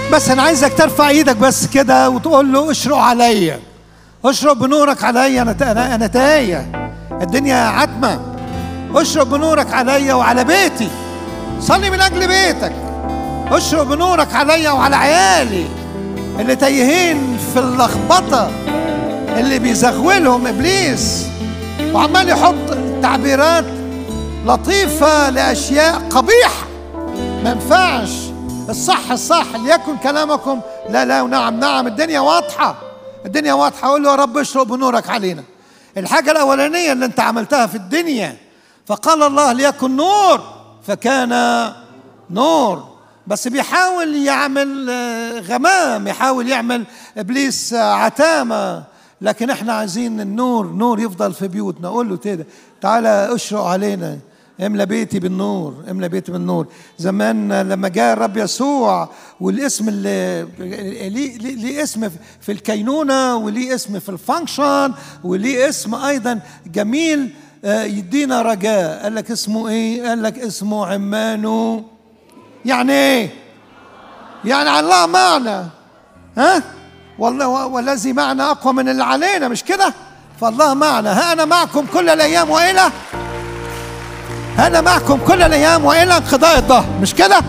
بس انا عايزك ترفع ايدك بس كده وتقول له اشرق عليا اشرق بنورك عليا انا انا انا تايه الدنيا عتمه اشرق بنورك عليا وعلى بيتي صلي من اجل بيتك اشرق بنورك عليا وعلى عيالي اللي تايهين في اللخبطه اللي بيزغولهم ابليس وعمال يحط تعبيرات لطيفه لاشياء قبيحه ما ينفعش الصح الصح ليكن كلامكم لا لا ونعم نعم الدنيا واضحه الدنيا واضحه قول له يا رب اشرق بنورك علينا الحاجه الاولانيه اللي انت عملتها في الدنيا فقال الله ليكن نور فكان نور بس بيحاول يعمل غمام يحاول يعمل ابليس عتامه لكن احنا عايزين النور نور يفضل في بيوتنا قول له كده تعالى اشرق علينا املى بيتي بالنور املى بيتي بالنور زمان لما جاء الرب يسوع والاسم اللي ليه ليه اسم في الكينونه وليه اسم في الفانكشن وليه اسم ايضا جميل يدينا رجاء قال لك اسمه ايه قال لك اسمه عمانو يعني ايه يعني الله معنا ها والله والذي معنا اقوى من اللي علينا مش كده فالله معنا ها انا معكم كل الايام والى انا معكم كل الايام والى انقضاء الظهر مش كده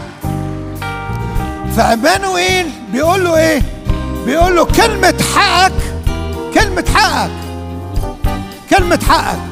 فعمانوئيل بيقول له ايه بيقول له كلمة حقك كلمة حقك كلمة حقك